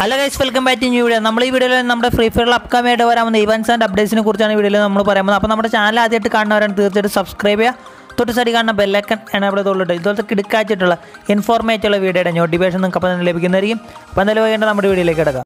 hello guys welcome back to new video നമ്മൾ ഈ വീഡിയോയിൽ നമ്മുടെ ഫ്രീ ഫയറിൽ അപ്കമിംഗ് ആയിട്ട് വരാവുന്ന ഇവൻസ് ആൻഡ് അപ്ഡേറ്റ്സിനെ കുറിച്ചാണ് ഈ വീഡിയോയിൽ നമ്മൾ പറയുന്നത് അപ്പോൾ നമ്മുടെ ചാനൽ ആദ്യമായിട്ട് കാണുന്നവരാണ് തീർച്ചയായിട്ടും സബ്സ്ക്രൈബ് ചെയ്യുക തൊട്ട് സൈഡിൽ കാണുന്ന ബെല്ലൈക്കൻ എനേബിൾ ചെയ്തോളിട്ട് ഇതുപോലത്തെ കിടക്കാച്ചിട്ടുള്ള ഇൻഫോർമേറ്റീവുള്ള വീഡിയോയുടെ നോട്ടിഫിക്കേഷൻ നിങ്ങൾക്ക് അപ്പോൾ തന്നെ ലഭിക്കുന്നതായിരിക്കും അപ്പോൾ എന്തായാലും വേണ്ട നമ്മുടെ വീഡിയോയിലേക്ക് കിടക്കാം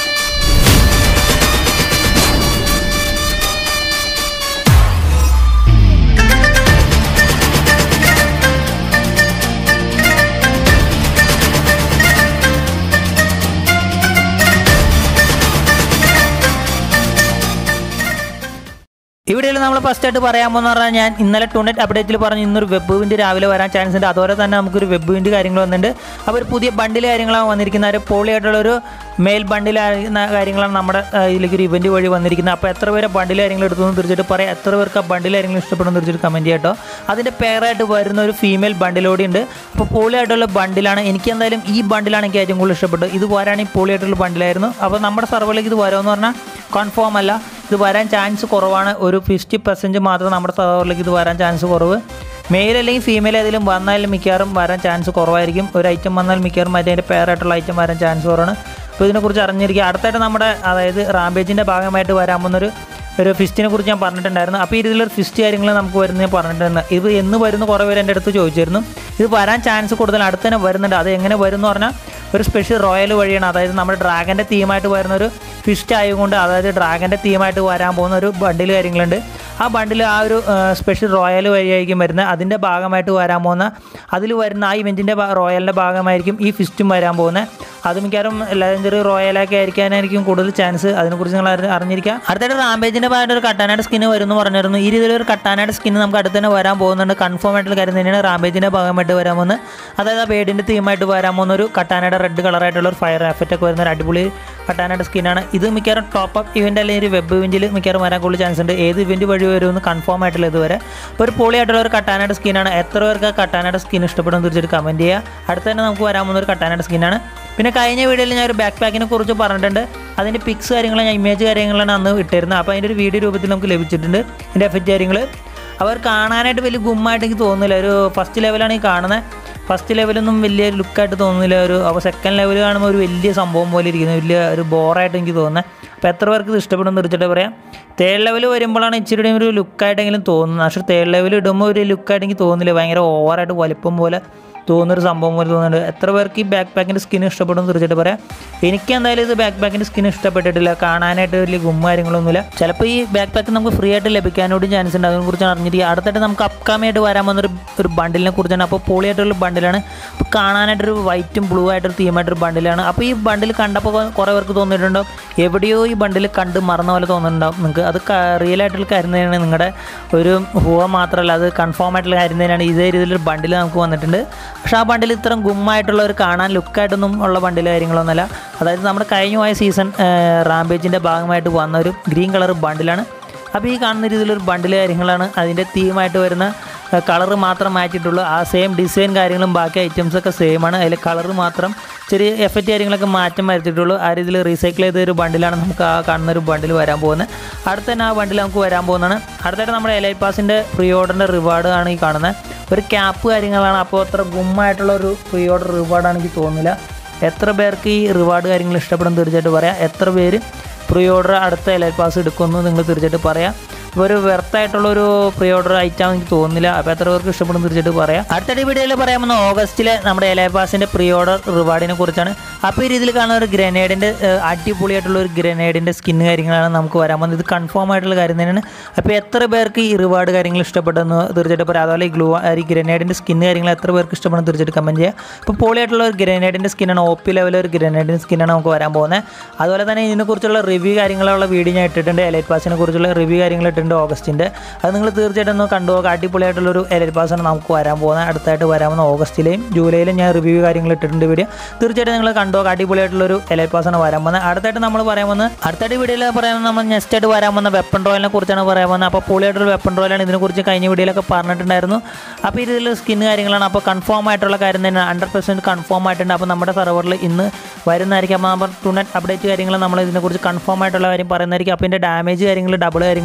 ഈ വീഡിയോയിൽ നമ്മൾ ഫസ്റ്റ് ആയിട്ട് പറയാൻ പോകുന്ന പറഞ്ഞാൽ ഞാൻ ഇന്നലെ ടൂണെറ്റ് അപ്ഡേറ്റിൽ പറഞ്ഞു ഇന്നൊരു വെബ് വിൻഡ് രാവിലെ വരാൻ ചാൻസ് ഉണ്ട് അതുപോലെ തന്നെ നമുക്കൊരു വെബ് വിൻഡ് കാര്യങ്ങൾ വന്നിട്ടുണ്ട് അപ്പോൾ ഒരു പുതിയ ബണ്ടിൽ കാര്യങ്ങളാണ് വന്നിരിക്കുന്നത് ഒരു പോളി ആയിട്ടുള്ള ഒരു മെയിൽ ബണ്ടിൽ കാര്യങ്ങളാണ് നമ്മുടെ ആ, ഇതിലേക്ക് ഒരു ഇവൻറ്റ് വഴി വന്നിരിക്കുന്നത് അപ്പോൾ എത്ര പേരെ ബണ്ടിൽ കാര്യങ്ങൾ എടുത്തു എന്ന് തീർച്ചയായിട്ടും പറയാം എത്ര പേർക്ക് ആ ബണ്ടിൽ കാര്യങ്ങൾ ഇഷ്ടപ്പെടുന്നു തീർച്ചയായിട്ടും കമൻറ്റ് ചെയ്യട്ടോ അതിൻ്റെ പേരായിട്ട് വരുന്ന ഒരു ഫീമെയിൽ ബണ്ടിലോടി ഉണ്ട് അപ്പോൾ പോളി ആയിട്ടുള്ള ബണ്ടിലാണ് എനിക്ക് എന്തായാലും ഈ ബണ്ടിലാണ് എനിക്ക് ഏറ്റവും കൂടുതൽ ഇഷ്ടപ്പെട്ടത് ഇത് വരാണെങ്കിൽ പോളി ആയിട്ടുള്ള ബണ്ടിലായിരുന്നു അപ്പോൾ നമ്മുടെ സർവറിലേക്ക് ഇത് വരുമെന്ന് പറഞ്ഞാൽ കൺഫേം അല്ല ഇത് വരാൻ ചാൻസ് കുറവാണ് ഒരു ഫിഫ്റ്റി പെർസെൻറ്റ് മാത്രം നമ്മുടെ സർവറിലേക്ക് ഇത് വരാൻ ചാൻസ് കുറവ് മെയിൽ അല്ലെങ്കിൽ ഫീമെയിൽ ഏതെങ്കിലും വന്നാലും മിക്കവാറും വരാൻ ചാൻസ് കുറവായിരിക്കും ഒരു ഐറ്റം വന്നാൽ മിക്കവാറും മറ്റേ അതിൻ്റെ പേരായിട്ടുള്ള ഐറ്റം വരാൻ ചാൻസ് കുറവാണ് അപ്പോൾ ഇതിനെക്കുറിച്ച് അറിഞ്ഞിരിക്കുക അടുത്തായിട്ട് നമ്മുടെ അതായത് റാംബേജിൻ്റെ ഭാഗമായിട്ട് വരാൻ പോകുന്നൊരു ഒരു ഫിസ്റ്റിനെ കുറിച്ച് ഞാൻ പറഞ്ഞിട്ടുണ്ടായിരുന്നു അപ്പോൾ ഇതിലൊരു ഫിസ്റ്റ് കാര്യങ്ങൾ നമുക്ക് വരുന്നത് ഞാൻ പറഞ്ഞിട്ടുണ്ട് ഇത് എന്ന് വരുന്ന കുറേ പേര് എൻ്റെ അടുത്ത് ചോദിച്ചിരുന്നു ഇത് വരാൻ ചാൻസ് കൂടുതൽ അടുത്ത് തന്നെ വരുന്നുണ്ട് അത് എങ്ങനെ വരും എന്ന് പറഞ്ഞാൽ ഒരു സ്പെഷ്യൽ റോയൽ വഴിയാണ് അതായത് നമ്മുടെ ഡ്രാഗൻ്റെ തീമായിട്ട് വരുന്ന ഒരു ഫിസ്റ്റ് ആയതുകൊണ്ട് അതായത് ഡ്രാഗൻ്റെ തീമായിട്ട് വരാൻ പോകുന്ന ഒരു ബണ്ടിൽ കാര്യങ്ങളുണ്ട് ആ ബണ്ടിൽ ആ ഒരു സ്പെഷ്യൽ റോയൽ വഴിയായിരിക്കും വരുന്നത് അതിൻ്റെ ഭാഗമായിട്ട് വരാൻ പോകുന്ന അതിൽ വരുന്ന ആ ഇവൻറ്റിൻ്റെ റോയലിൻ്റെ ഭാഗമായിരിക്കും ഈ ഫിസ്റ്റും വരാൻ പോകുന്നത് അത് മിക്കവാറും ലെജൻഡറി റോയലൊക്കെ ആയിരിക്കാനായിരിക്കും കൂടുതൽ ചാൻസ് അതിനെക്കുറിച്ച് നിങ്ങൾ അറി- അറിഞ്ഞിരിക്കുക അടുത്തായിട്ട് റാംബേജിൻ്റെ ഭാഗമായിട്ട് ഒരു കട്ടാനയുടെ സ്കിന്ന് വരുമെന്ന് പറഞ്ഞിരുന്നു ഈ രീതിയിലൊരു കട്ടാനയുടെ സ്കിന്ന് നമുക്ക് അടുത്ത് തന്നെ വരാൻ പോകുന്നുണ്ട് കൺഫേം ആയിട്ടുള്ള കാര്യം തന്നെയാണ് റാംബേജിൻ്റെ ഭാഗമായിട്ട് വരാൻ പോകുന്നത് അതായത് ആ ബേഡിൻ്റെ തീമായിട്ട് വരാൻ പോകുന്ന ഒരു കട്ടാനയുടെ റെഡ് കളറായിട്ടുള്ള ഒരു ഫയർ എഫക്റ്റ് ഒക്കെ വരുന്ന ഒരു അടിപൊളി കട്ടാനയുടെ സ്കിന്നാണ് ഇത് മിക്കവാറും ടോപ്പ് അപ്പ് ഇവൻ്റ് അല്ലെങ്കിൽ ഒരു വെബ് ഇവൻറ്റിൽ മിക്കവാറും വരാൻ കൂടുതൽ ചാൻസ് ഉണ്ട് ഏത് ഇവൻറ്റ് വഴി വരുമെന്ന് കൺഫേം ആയിട്ടുള്ള ഇതുവരെ അപ്പോൾ ഒരു പൊളിയായിട്ടുള്ള ഒരു കട്ടാനയുടെ സ്കിന്നാണ് എത്ര പേർക്ക് ആ കട്ടാനയുടെ സ്കിൻ ഇഷ്ടപ്പെടും തീർച്ചയായിട്ടും കമൻറ്റ് ചെയ്യുക അടുത്ത് തന്നെ നമുക്ക് വരാൻ പോകുന്ന ഒരു കട്ടാനയുടെ സ്കിന്നാണ് പിന്നെ കഴിഞ്ഞ വീഡിയോയിൽ ഞാൻ ഒരു ബാക്ക് പാക്കിനെ കുറിച്ച് പറഞ്ഞിട്ടുണ്ട് അതിൻ്റെ പിക്സ് കാര്യങ്ങൾ ഞാൻ ഇമേജ് കാര്യങ്ങളാണ് അന്ന് ഇട്ടിരുന്നത് അപ്പോൾ അതിൻ്റെ ഒരു വീഡിയോ രൂപത്തിൽ നമുക്ക് ലഭിച്ചിട്ടുണ്ട് ഇതിൻ്റെ എഫക്റ്റ് കാര്യങ്ങൾ അവർ കാണാനായിട്ട് വലിയ ഗുമ്മായിട്ട് എനിക്ക് തോന്നുന്നില്ല ഒരു ഫസ്റ്റ് ലെവലാണ് ഈ കാണുന്നത് ഫസ്റ്റ് ലെവലൊന്നും വലിയ ലുക്കായിട്ട് തോന്നുന്നില്ല ഒരു അപ്പോൾ സെക്കൻഡ് ലെവൽ കാണുമ്പോൾ ഒരു വലിയ സംഭവം പോലെ ഇരിക്കുന്നത് വലിയ ഒരു ബോറായിട്ട് എനിക്ക് തോന്നുന്നത് അപ്പോൾ എത്ര പേർക്ക് ഇത് ഇഷ്ടപ്പെടും തീർച്ചയായിട്ടും പറയാം തേർഡ് ലെവൽ വരുമ്പോഴാണ് ഇച്ചിരി കൂടി ഒരു ലുക്കായിട്ടെങ്കിലും തോന്നുന്നത് പക്ഷേ തേർഡ് ലെവൽ ഇടുമ്പോൾ ഒരു ലുക്കായിട്ട് എനിക്ക് തോന്നുന്നില്ല ഭയങ്കര ഓവറായിട്ട് വലിപ്പം പോലെ തോന്നുന്നൊരു സംഭവം പോലെ തോന്നുന്നുണ്ട് എത്ര പേർക്ക് ഈ ബാക്ക് പാക്കിൻ്റെ സ്കിൻ ഇഷ്ടപ്പെടും തീർച്ചയായിട്ടും പറയാം എനിക്ക് എന്തായാലും ഇത് ബാക്ക് പാക്കിൻ്റെ സ്കിൻ ഇഷ്ടപ്പെട്ടിട്ടില്ല കാണാനായിട്ട് വലിയ ഗുമ്മ കാര്യങ്ങളൊന്നുമില്ല ചിലപ്പോൾ ഈ ബാക്ക് പാക്ക് നമുക്ക് ഫ്രീ ആയിട്ട് ലഭിക്കാനോടും ചാൻസ് ഉണ്ട് അതിനെക്കുറിച്ച് അറിഞ്ഞിരിക്കുക അടുത്തായിട്ട് നമുക്ക് അപ്കമി ആയിട്ട് വരാൻ വന്നൊരു ഒരു ബണ്ടിലിനെ കുറിച്ചാണ് അപ്പോൾ പോളിയായിട്ടുള്ള ബണ്ടിലാണ് അപ്പോൾ കാണാനായിട്ടൊരു വൈറ്റും ബ്ലൂ ആയിട്ടൊരു തീമായിട്ടൊരു ബണ്ടിലാണ് അപ്പോൾ ഈ ബണ്ടിൽ കണ്ടപ്പോൾ കുറേ പേർക്ക് തോന്നിയിട്ടുണ്ടാവും എവിടെയോ ഈ ബണ്ടിൽ കണ്ട് മറന്ന പോലെ തോന്നുന്നുണ്ടാവും നിങ്ങൾക്ക് അത് റിയൽ ആയിട്ടുള്ള കാര്യം തന്നെയാണ് നിങ്ങളുടെ ഒരു ഹൂവ മാത്രമല്ല അത് കൺഫേം ആയിട്ടുള്ള കാര്യം തന്നെയാണ് ഇതേ രീതിയിലൊരു ബണ്ടിൽ നമുക്ക് വന്നിട്ടുണ്ട് പക്ഷേ ആ ബണ്ടിൽ ഇത്രയും ഗുമ്മായിട്ടുള്ള ഒരു കാണാൻ ലുക്കായിട്ടൊന്നും ഉള്ള ബണ്ടിൽ കാര്യങ്ങളൊന്നുമല്ല അതായത് നമ്മുടെ കഴിഞ്ഞ പോയ സീസൺ റാംബേജിൻ്റെ ഭാഗമായിട്ട് വന്ന ഒരു ഗ്രീൻ കളർ ബണ്ടിലാണ് അപ്പോൾ ഈ കാണുന്ന രീതിയിലൊരു ബണ്ടിൽ കാര്യങ്ങളാണ് അതിൻ്റെ തീമായിട്ട് വരുന്ന കളറ് മാത്രം മാറ്റിയിട്ടുള്ളൂ ആ സെയിം ഡിസൈൻ കാര്യങ്ങളും ബാക്കി ഐറ്റംസ് ഒക്കെ സെയിം ആണ് അതിൽ കളറ് മാത്രം ചെറിയ എഫക്റ്റ് കാര്യങ്ങളൊക്കെ മാറ്റം വരുത്തിയിട്ടുള്ളൂ ആ രീതിയിൽ റീസൈക്കിൾ ചെയ്ത ഒരു ബണ്ടിലാണ് നമുക്ക് ആ കാണുന്ന ഒരു ബണ്ടിൽ വരാൻ പോകുന്നത് അടുത്ത തന്നെ ആ ബണ്ടിൽ നമുക്ക് വരാൻ പോകുന്നതാണ് അടുത്തായിട്ട് നമ്മുടെ എലൈറ്റ് പാസിൻ്റെ പ്രീ ഓർഡറിൻ്റെ റിവാർഡ് ആണ് ഈ കാണുന്നത് ഒരു ക്യാപ്പ് കാര്യങ്ങളാണ് അപ്പോൾ അത്ര ഗുമ്മായിട്ടുള്ള ഒരു പ്രീ ഓർഡർ റിവാർഡാണ് എനിക്ക് തോന്നുന്നില്ല എത്ര പേർക്ക് ഈ റിവാർഡ് കാര്യങ്ങൾ ഇഷ്ടപ്പെടും തീർച്ചയായിട്ടും പറയാം എത്ര പേര് പ്രീ ഓർഡർ അടുത്ത എലൈറ്റ് പാസ് എടുക്കുമെന്ന് നിങ്ങൾ തീർച്ചയായിട്ടും പറയാം ഇപ്പോൾ ഒരു വെർത്തായിട്ടുള്ള ഒരു പ്രീ ഓർഡർ ഐറ്റം എനിക്ക് തോന്നുന്നില്ല അപ്പോൾ എത്ര പേർക്ക് ഇഷ്ടപ്പെടും തീർച്ചയായിട്ടും പറയാം അടുത്ത വീഡിയോയിൽ പറയാമെന്ന് ഓഗസ്റ്റിലെ നമ്മുടെ എലൈ പാസിൻ്റെ പ്രീ ഓർഡർ റിവാർഡിനെ കുറിച്ചാണ് അപ്പോൾ ഈ രീതിയിൽ കാണുന്ന ഒരു ഗ്രനേഡിൻ്റെ അടിപൊളിയായിട്ടുള്ള ഒരു ഗ്രനേഡിൻ്റെ സ്കിൻ കാര്യങ്ങളാണ് നമുക്ക് വരാൻ പോകുന്നത് ഇത് കൺഫേം ആയിട്ടുള്ള കാര്യം തന്നെയാണ് അപ്പോൾ എത്ര പേർക്ക് ഈ റിവാർഡ് കാര്യങ്ങൾ ഇഷ്ടപ്പെട്ടെന്ന് തീർച്ചയായിട്ടും പറയാം അതുപോലെ ഈ ഗ്ലൂ ഈ ഗ്രനേഡിൻ്റെ സ്കിൻ കാര്യങ്ങൾ എത്ര പേർക്ക് ഇഷ്ടപ്പെടുന്നു തീർച്ചയായിട്ടും കമൻറ്റ് ചെയ്യുക ഇപ്പോൾ പോളിയായിട്ടുള്ള ഒരു ഗ്രനേഡിൻ്റെ സ്കിന്നാണ് ഒ പി ലെവലിൽ ഒരു ഗ്രനേഡിൻ്റെ സ്കിന്നാണ് നമുക്ക് വരാൻ പോകുന്നത് അതുപോലെ തന്നെ ഇതിനെക്കുറിച്ചുള്ള റിവ്യൂ കാര്യങ്ങളുള്ള വീഡിയോ ഞാൻ ഇട്ടിട്ടുണ്ട് എലൈറ്റ് പാസിനെ കുറിച്ചുള്ള റിവ്യൂ കാര്യങ്ങൾ ഇട്ടിട്ടുണ്ട് ഓഗസ്റ്റിൻ്റെ അത് നിങ്ങൾ തീർച്ചയായിട്ടും ഒന്ന് കണ്ടുപോകുക അടിപൊളിയായിട്ടുള്ളൊരു എലൈറ്റ് പാസ്സാണ് നമുക്ക് വരാൻ പോകുന്നത് അടുത്തായിട്ട് വരാൻ പോകുന്ന ഓഗസ്റ്റിലെയും ജൂലൈയിലും ഞാൻ റിവ്യൂ കാര്യങ്ങൾ ഇട്ടിട്ടുണ്ട് വീഡിയോ തീർച്ചയായിട്ടും നിങ്ങൾ കണ്ടുപോകുക അടിപൊളിയായിട്ടുള്ളൊരു എലൈറ്റ് പാസ്സാണ് വരാൻ പോകുന്നത് അടുത്തായിട്ട് നമ്മൾ പറയാൻ പോകുന്നത് അടുത്തായിട്ട് വീഡിയോയിൽ പറയാൻ പോകുന്നത് നമ്മൾ നെക്സ്റ്റ് ആയിട്ട് വരാൻ പോകുന്ന വെപ്പൺ റോയലിനെ കുറിച്ചാണ് പറയാൻ പോകുന്നത് അപ്പോൾ പൊളിയായിട്ടുള്ള വെപ്പൺ റോയലാണ് ഇതിനെക്കുറിച്ച് കഴിഞ്ഞ വീഡിയോയിലൊക്കെ പറഞ്ഞിട്ടുണ്ടായിരുന്നു അപ്പോൾ ഇതിൽ സ്കിൻ കാര്യങ്ങളാണ് അപ്പോൾ കൺഫേം ആയിട്ടുള്ള കാര്യം തന്നെ ഹൺഡ്രഡ് പെർസെൻറ്റ് കൺഫേം ആയിട്ടുണ്ട് അപ്പോൾ നമ്മുടെ സെർവറിൽ ഇന്ന് വരുന്നതായിരിക്കും അപ്പോൾ നമ്മൾ ടുണറ്റ് അപ്ഡേറ്റ് കാര്യങ്ങൾ നമ്മൾ ഇതിനെക്കുറിച്ച് കൺഫേം ആയിട്ടുള്ള കാര്യം പറയുന്നതായിരിക്കും അപ്പോൾ ഇതിൻ്റെ ഡാമേജ് കാര്യങ്ങൾ ഡബിൾ കാര്യങ്ങൾ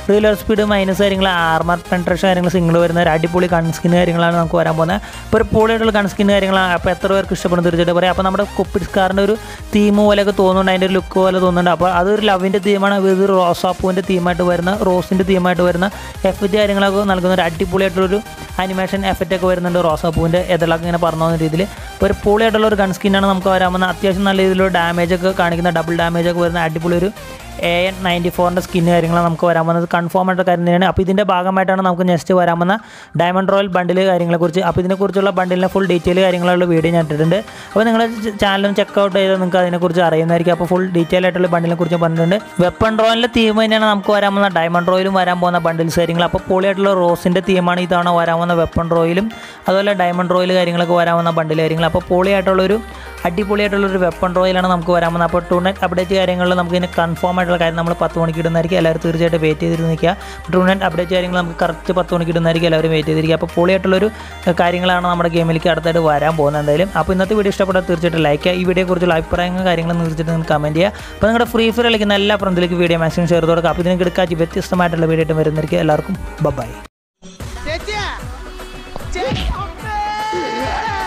റീലർ സ്പീഡ് മൈനസ് കാര്യങ്ങൾ ആർമർ പെൻട്രേഷൻ കാര്യങ്ങൾ സിംഗിൾ വരുന്ന ഒരു അടിപൊളി കൺസ്കിൻ കാര്യങ്ങളാണ് നമുക്ക് വരാൻ പോകുന്നത് ഇപ്പോൾ ഒരു പൊളിയായിട്ടുള്ള കൺസ്കിൻ കാര്യങ്ങളാണ് അപ്പോൾ എത്ര പേർക്ക് ഇഷ്ടപ്പെടുന്നു തീർച്ചയായിട്ടും പറയാം അപ്പോൾ നമ്മുടെ കുപ്പിസ്കാറിൻ്റെ ഒരു തീം പോലെയൊക്കെ തോന്നുന്നുണ്ട് അതിൻ്റെ ഒരു ലുക്ക് പോലെ തോന്നുന്നുണ്ട് അപ്പോൾ അതൊരു ലവിൻ്റെ തീമാണ് ഇത് റോസാപ്പൂവിൻ്റെ തീമായിട്ട് വരുന്ന റോസിൻ്റെ തീമായിട്ട് വരുന്ന എഫക്റ്റ് കാര്യങ്ങളൊക്കെ നൽകുന്ന ഒരു അടിപൊളിയായിട്ടുള്ളൊരു അനിമേഷൻ എഫക്റ്റ് ഒക്കെ വരുന്നുണ്ട് റോസാപ്പൂവിൻ്റെ എതിളൊക്കെ ഇങ്ങനെ പറഞ്ഞു പോകുന്ന രീതിയിൽ ഇപ്പോൾ ഒരു പൊളിയായിട്ടുള്ള ഒരു ഗൺ സ്കിന്നാണ് നമുക്ക് വരാൻ പോകുന്നത് അത്യാവശ്യം നല്ല രീതിയിലുള്ള ഡാമേജ് ഒക്കെ കാണിക്കുന്ന ഡബിൾ ഡാമേജ് ഒക്കെ വരുന്ന അടിപൊളി ഒരു എ എൻ നയൻറ്റി ഫോറിൻ്റെ സ്കിന്ന് കാര്യങ്ങൾ നമുക്ക് വരാൻ പോകുന്നത് കൺഫേം ആയിട്ട് കാര്യം തന്നെയാണ് അപ്പോൾ ഇതിൻ്റെ ഭാഗമായിട്ടാണ് നമുക്ക് നെക്സ്റ്റ് വരാൻ പോകുന്ന ഡയമണ്ട് റോയൽ ബണ്ടിൽ കാര്യങ്ങളെക്കുറിച്ച് അപ്പോൾ ഇതിനെക്കുറിച്ചുള്ള ബണ്ടിലിൻ്റെ ഫുൾ ഡീറ്റെയിൽ കാര്യങ്ങളുള്ള വീഡിയോ ഞാൻ ഇട്ടിട്ടുണ്ട് അപ്പോൾ നിങ്ങൾ ചാനലും ചെക്കൗട്ട് ചെയ്താൽ നിങ്ങൾക്ക് അതിനെക്കുറിച്ച് അറിയുന്നതായിരിക്കും അപ്പോൾ ഫുൾ ഡീറ്റെയിൽ ആയിട്ടുള്ള ബണ്ടിലിനെ കുറിച്ച് പറഞ്ഞിട്ടുണ്ട് വെപ്പൺ റോയിലെ തീം തന്നെയാണ് നമുക്ക് വരാൻ പോകുന്ന ഡയമണ്ട് റോയിലും വരാൻ പോകുന്ന ബണ്ടിൽസ് കാര്യങ്ങൾ അപ്പോൾ പൊളിയായിട്ടുള്ള റോസിൻ്റെ തീമാണ് ഇത്തവണ വരാൻ പോകുന്ന വെപ്പൺ റോയിലും അതുപോലെ ഡയമണ്ട് റോയിൽ കാര്യങ്ങളൊക്കെ വരാൻ പോകുന്ന ബണ്ടിൽ കാര്യങ്ങൾ അപ്പോൾ പൊളിയായിട്ടുള്ളൊരു അടിപൊളിയായിട്ടുള്ളൊരു വെപ്പൺ റോയിലാണ് നമുക്ക് വരാൻ പോകുന്നത് അപ്പോൾ ടൂർണമെൻറ്റ് അപ്ഡേറ്റ് കാര്യങ്ങളിൽ നമുക്ക് ഇതിന് കൺഫേം ആയിട്ടുള്ള കാര്യം നമ്മൾ പത്ത് മണിക്ക് ഇടുന്നതായിരിക്കും എല്ലാവരും തീർച്ചയായിട്ടും വെയിറ്റ് ചെയ്തിരുന്ന് നിൽക്കുക ടൂർണമെൻറ്റ് അപ്ഡേറ്റ് കാര്യങ്ങൾ നമുക്ക് കറക്റ്റ് പത്ത് മണിക്ക് ഇടുന്നതായിരിക്കും എല്ലാവരും വെയിറ്റ് ചെയ്തിരിക്കുക അപ്പോൾ പൊളിയായിട്ടുള്ളൊരു കാര്യങ്ങളാണ് നമ്മുടെ ഗെയിമിലേക്ക് അടുത്തായിട്ട് വരാൻ പോകുന്നത് എന്തായാലും അപ്പോൾ ഇന്നത്തെ വീഡിയോ ഇഷ്ടപ്പെട്ടാൽ തീർച്ചയായിട്ടും ലൈക്ക് ചെയ്യുക ഈ വീഡിയോയെക്കുറിച്ചുള്ള അഭിപ്രായങ്ങളും കാര്യങ്ങളും തീർച്ചയായിട്ടും നിങ്ങൾ കമൻറ്റ് ചെയ്യുക അപ്പോൾ നിങ്ങളുടെ ഫ്രീ ഫയർ കളിക്കുന്ന എല്ലാ ഫ്രണ്ടിലേക്ക് വീഡിയോ മാക്സിമം ഷെയർ ചെയ്ത് കൊടുക്കുക അപ്പോൾ ഇതിന് കിടക്കാച്ച് വ്യത്യസ്തമായിട്ടുള്ള വീഡിയോ ആയിട്ട് വരുന്നതായിരിക്കും എല്ലാവർക്കും ബൈ ചേച്ചിയാ ചേച്ചി